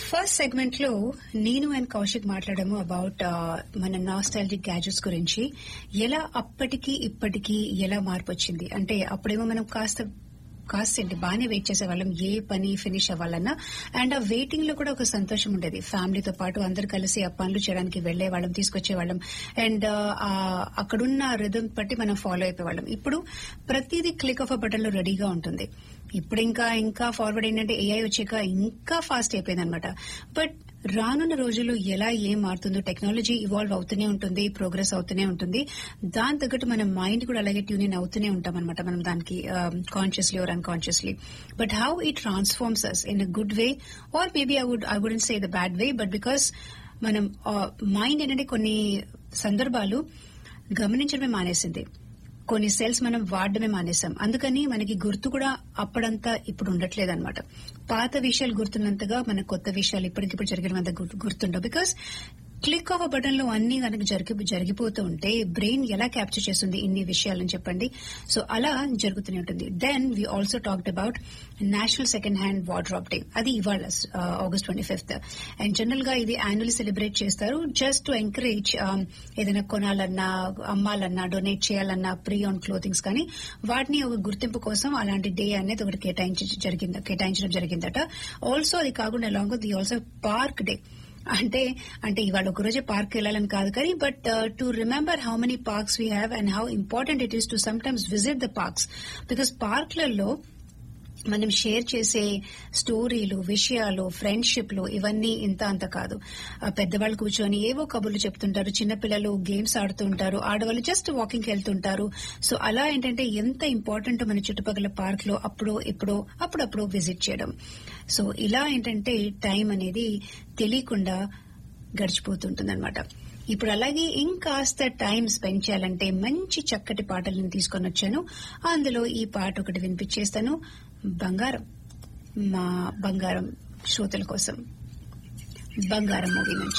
first segment లో నేను and Kaushik మాట్లాడాము అబౌట్ మన నాస్టాలజిక్ గ్యాజెట్స్ గురించి ఎలా అప్పటికి ఇప్పటికి ఎలా మార్పు వచ్చింది అంటే అప్పుడేమో మనం కాస్త కాస్త ఏంటి బాగానే వెయిట్ చేసేవాళ్ళం ఏ పని ఫినిష్ అవ్వాలన్నా అండ్ ఆ వెయిటింగ్ లో కూడా ఒక సంతోషం ఉండేది ఫ్యామిలీతో పాటు అందరు కలిసి ఆ పనులు చేయడానికి వెళ్లే వాళ్ళం తీసుకొచ్చేవాళ్ళం అండ్ అక్కడున్న రిథం బట్టి మనం ఫాలో అయిపోయేవాళ్ళం ఇప్పుడు ప్రతిదీ క్లిక్ ఆఫ్ బటన్ లో రెడీగా ఉంటుంది ఇప్పుడు ఇంకా ఇంకా ఫార్వర్డ్ ఏంటంటే ఏఐ వచ్చాక ఇంకా ఫాస్ట్ అయిపోయింది అనమాట బట్ రానున్న రోజుల్లో ఎలా ఏం మారుతుందో టెక్నాలజీ ఇవాల్వ్ అవుతూనే ఉంటుంది ప్రోగ్రెస్ అవుతూనే ఉంటుంది దాని తగ్గట్టు మన మైండ్ కూడా అలాగే ట్యూన్ అవుతూనే ఉంటాం అనమాట మనం దానికి consciously or unconsciously but how it transforms us in a good way or maybe I would I wouldn't say the bad way but because మనం మైండ్ ఏంటంటే కొన్ని సందర్భాలు గమనించడమే మానేసింది కొన్ని సెల్స్ మనం వాడడమే మానేసాం అందుకని మనకి గుర్తు కూడా అప్పుడంతా ఇప్పుడు ఉండట్లేదు అనమాట పాత విషయాలు గుర్తున్నంతగా మన కొత్త విషయాలు ఇప్పటికిప్పుడు జరిగినంత గుర్తుండవు బికాస్ క్లిక్ ఆఫ్ బటన్ లో అన్ని కనుక జరిగి జరిగిపోతూ ఉంటే బ్రెయిన్ ఎలా క్యాప్చర్ చేస్తుంది ఇన్ని విషయాలని చెప్పండి సో అలా జరుగుతూనే ఉంటుంది then we also talked about national second hand wardrobe day అది ఇవాళ August twenty fifth and general గా ఇది యాన్యువల్లీ సెలబ్రేట్ చేస్తారు జస్ట్ టు ఎంకరేజ్ ఏదైనా కొనాలన్నా అమ్మాలన్నా డొనేట్ చేయాలన్నా ప్రీ ఆన్ క్లోతింగ్స్ కానీ వాటిని ఒక గుర్తింపు కోసం అలాంటి డే అనేది ఒకటి కేటాయించి జరిగింది కేటాయించడం జరిగిందట ఆల్సో అది కాకుండా along the also park day అంటే అంటే ఇవాళ ఒకరోజే పార్క్ వెళ్ళాలని కాదు కానీ but to remember how many parks we have and how important it is to sometimes visit the parks because పార్క్లలో మనం షేర్ చేసే స్టోరీలు విషయాలు ఫ్రెండ్షిప్లు ఇవన్నీ ఇంత అంత కాదు పెద్దవాళ్ళు కూర్చొని ఏవో కబుర్లు చెప్తుంటారు చిన్నపిల్లలు గేమ్స్ ఆడుతుంటారు ఆడవాళ్ళు జస్ట్ వాకింగ్కి వెళ్తుంటారు సో అలా ఏంటంటే ఎంత ఇంపార్టెంట్ మన చుట్టుపక్కల పార్క్ లో అప్పుడో ఇప్పుడో అప్పుడప్పుడు విజిట్ చేయడం సో ఇలా ఏంటంటే టైం అనేది తెలియకుండా గడిచిపోతుంటుందన్నమాట ఇప్పుడు అలాగే ఇంకాస్త టైం స్పెండ్ చేయాలంటే మంచి చక్కటి పాటలను తీసుకొని వచ్చాను అందులో ఈ పాట ఒకటి వినిపించేస్తాను బంగారం మా బంగారం శ్రోతల కోసం బంగారం మూవీ నుంచి